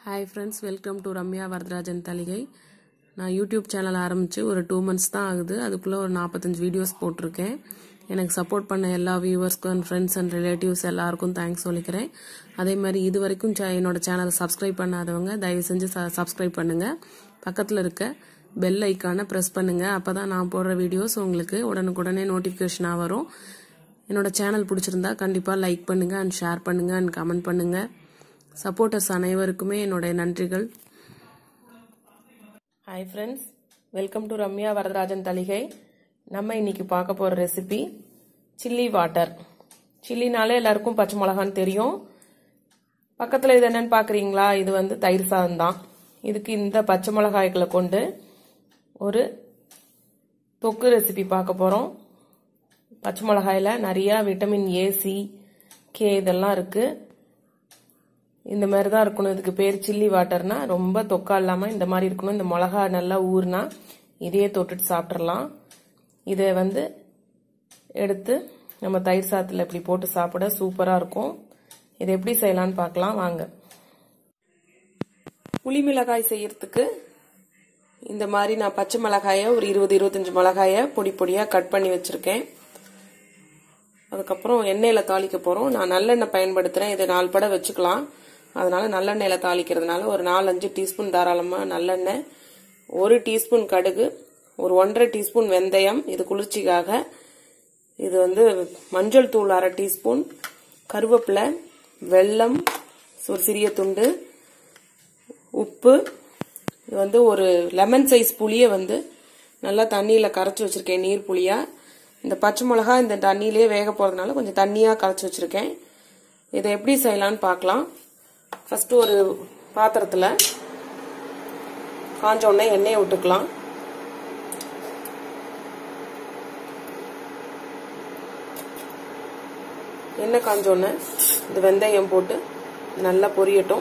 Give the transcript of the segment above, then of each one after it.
hi friends welcome to Ramya Varadarajan தலிகை நான் YouTube channel ஆரம்பித்து ஒரு டூ மந்த்ஸ் தான் ஆகுது அதுக்குள்ளே ஒரு நாற்பத்தஞ்சு வீடியோஸ் போட்டிருக்கேன் எனக்கு சப்போர்ட் பண்ண எல்லா வியூவர்ஸ்க்கும் அண்ட் ஃப்ரெண்ட்ஸ் அண்ட் ரிலேட்டிவ்ஸ் எல்லாருக்கும் தேங்க்ஸ் சொல்லிக்கிறேன் அதே மாதிரி இது வரைக்கும் சே- என்னோட சேனலை சப்ஸ்கிரைப் பண்ணாதவங்க தயவு செஞ்சு சப்ஸ்கிரைப் பண்ணுங்கள் பக்கத்தில் இருக்க பெல் ஐக்கானை ப்ரெஸ் பண்ணுங்கள் அப்போ தான் நான் போடுற வீடியோஸ் உங்களுக்கு உடனுக்குடனே நோட்டிஃபிகேஷனாக வரும் என்னோட சேனல் பிடிச்சிருந்தா கண்டிப்பாக லைக் பண்ணுங்கள் அண்ட் ஷேர் பண்ணுங்கள் அண்ட் கமெண்ட் பண்ணுங்கள் சப்போர்ட்டர்ஸ் அனைவருக்குமே என்னுடைய நன்றிகள் hi friends welcome to Ramya Varadarajan தலிகை நம்ம இன்னைக்கு பார்க்க போகிற ரெசிபி சில்லி வாட்டர் சில்லினாலே எல்லாருக்கும் பச்சை மிளகான்னு தெரியும் பக்கத்தில் இது என்னன்னு பார்க்குறீங்களா இது வந்து தயிர் சாதம் தான் இதுக்கு இந்த பச்சை மிளகாய்களை கொண்டு ஒரு தொக்கு ரெசிபி பார்க்க போகிறோம் பச்சை மிளகாயில் நிறையா விட்டமின் ஏ சி கே இதெல்லாம் இருக்குது இந்த மாதிரி தான் இருக்கணும் இதுக்கு பேர் சில்லி வாட்டர்னா ரொம்ப தொக்கா இல்லாமல் இந்த மாதிரி இருக்கணும் இந்த மிளகா நல்லா ஊறுனா இதையே தொட்டுட்டு சாப்பிட்றலாம் இதை வந்து எடுத்து நம்ம தயிர் சாதத்தில் இப்படி போட்டு சாப்பிட சூப்பராக இருக்கும் இதை எப்படி செய்யலாம்னு பார்க்கலாம் வாங்க புளி மிளகாய் செய்யறதுக்கு இந்த மாதிரி நான் பச்சை மிளகாயை ஒரு இருபது இருபத்தஞ்சு மிளகாயை பொடி பொடியாக கட் பண்ணி வச்சுருக்கேன் அதுக்கப்புறம் எண்ணெயில் தாளிக்க போகிறோம் நான் நல்லெண்ணெய் பயன்படுத்துகிறேன் இதை நாலு படம் வச்சுக்கலாம் அதனால நல்லெண்ணெயில் தாளிக்கிறதுனால ஒரு நாலஞ்சு டீஸ்பூன் தாராளமாக நல்லெண்ணெய் ஒரு டீஸ்பூன் கடுகு ஒரு ஒன்றரை டீஸ்பூன் வெந்தயம் இது குளிர்ச்சிக்காக இது வந்து மஞ்சள் தூள் அரை டீஸ்பூன் கருவேப்பிலை வெல்லம் ஒரு சிறிய துண்டு உப்பு இது வந்து ஒரு லெமன் சைஸ் புளியை வந்து நல்லா தண்ணியில் கரைச்சி வச்சிருக்கேன் நீர் புளியா இந்த பச்சை மிளகா இந்த தண்ணியிலேயே வேக போகிறதுனால கொஞ்சம் தண்ணியாக கரைச்சி வச்சிருக்கேன் இதை எப்படி செய்யலான்னு பார்க்கலாம் ஃபர்ஸ்ட் ஒரு பாத்திரத்தில் காஞ்ச உடனே எண்ணெயை விட்டுக்கலாம் எண்ணெய் காஞ்ச உடனே இந்த வெந்தயம் போட்டு நல்லா பொரியட்டும்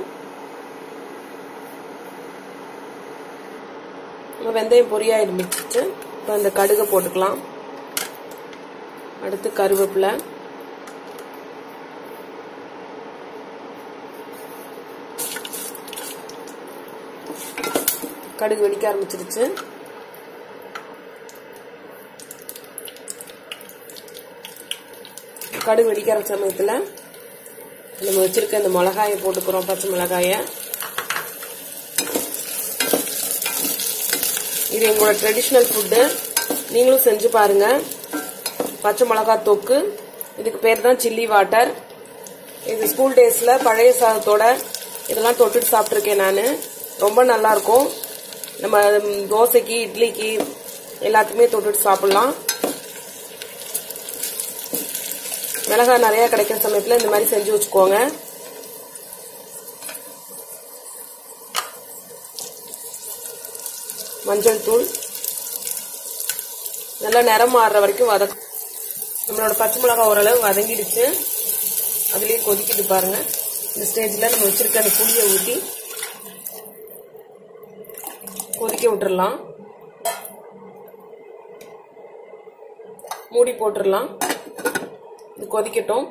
நம்ம வெந்தயம் பொரியாயிடுச்சு இப்போ இந்த கடுகை போட்டுக்கலாம் அடுத்து கருவேப்பிலை கடுகு வெடிக்க ஆரம்பிச்சிருச்சு கடுகு வெடிக்கிற சமயத்தில் நம்ம வச்சிருக்க இந்த மிளகாயை போட்டுக்கிறோம் பச்சை மிளகாயை இது எங்களோட ட்ரெடிஷ்னல் ஃபுட்டு நீங்களும் செஞ்சு பாருங்க பச்சை மிளகாய் தொக்கு இதுக்கு பேர் தான் சில்லி வாட்டர் இது ஸ்கூல் டேஸ்ல பழைய சாதத்தோட இதெல்லாம் தொட்டுட்டு சாப்பிட்ருக்கேன் நான் ரொம்ப நல்லா இருக்கும் நம்ம ம், தோசைக்கு இட்லிக்கு எல்லாத்துக்குமே தொட்டுட்டு சாப்பிடலாம் மிளகாய் நிறைய கிடைக்கிற சமயத்தில் இந்த மாதிரி செஞ்சு வச்சுக்கோங்க மஞ்சள் தூள் நல்லா நிறம் மாறுற வரைக்கும் வதக்கும் நம்மளோட பச்சை மிளகாய் ஓரளவு வதங்கிடுச்சு அதுலயே கொதிக்குது பாருங்க இந்த ஸ்டேஜ்ல நம்ம வச்சிருக்க அந்த புளியை ஊற்றி கொதிக்க விட்டுறலாம் மூடி போட்டுடலாம் இது கொதிக்கட்டும்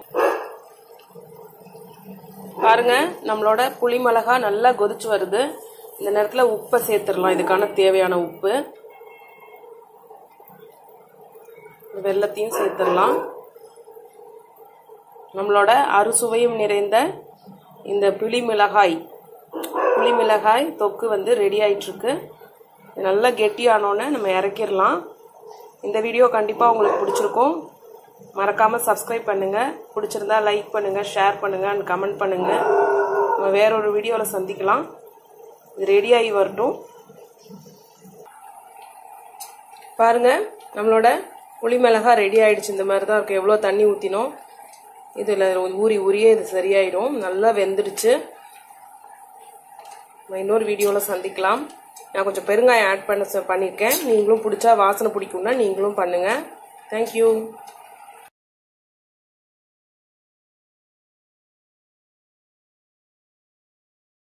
பாருங்க நம்மளோட புளி மிளகா நல்லா கொதிச்சு வருது இந்த நேரத்தில் உப்பை சேர்த்துடலாம் இதுக்கான தேவையான உப்பு வெள்ளத்தையும் சேர்த்துடலாம் நம்மளோட அறுசுவையும் நிறைந்த இந்த புளி மிளகாய் புளி மிளகாய் தொக்கு வந்து ரெடி ஆயிட்டு இருக்கு இது நல்லா கெட்டியானோன்னு நம்ம இறக்கிடலாம் இந்த வீடியோ கண்டிப்பாக உங்களுக்கு பிடிச்சிருக்கும் மறக்காம சப்ஸ்கிரைப் பண்ணுங்க பிடிச்சிருந்தா லைக் பண்ணுங்க ஷேர் பண்ணுங்க அண்ட் கமெண்ட் பண்ணுங்க நம்ம வேற ஒரு வீடியோவில் சந்திக்கலாம் இது ரெடி ஆகி வரட்டும் பாருங்க நம்மளோட புளி மிளகா ரெடி ஆயிடுச்சு இந்த மாதிரி தான் இருக்கும் எவ்வளோ தண்ணி ஊற்றினோம் இதில் ஊறி ஊறியே இது சரியாயிடும் நல்லா வெந்துடுச்சு நம்ம இன்னொரு வீடியோவில் சந்திக்கலாம் நான் கொஞ்சம் பெருங்காயம் ஆட் பண்ண சொ- பண்ணியிருக்கேன் நீங்களும் பிடிச்சா வாசனை பிடிக்கும்னா நீங்களும் பண்ணுங்கள் தேங்க்யூ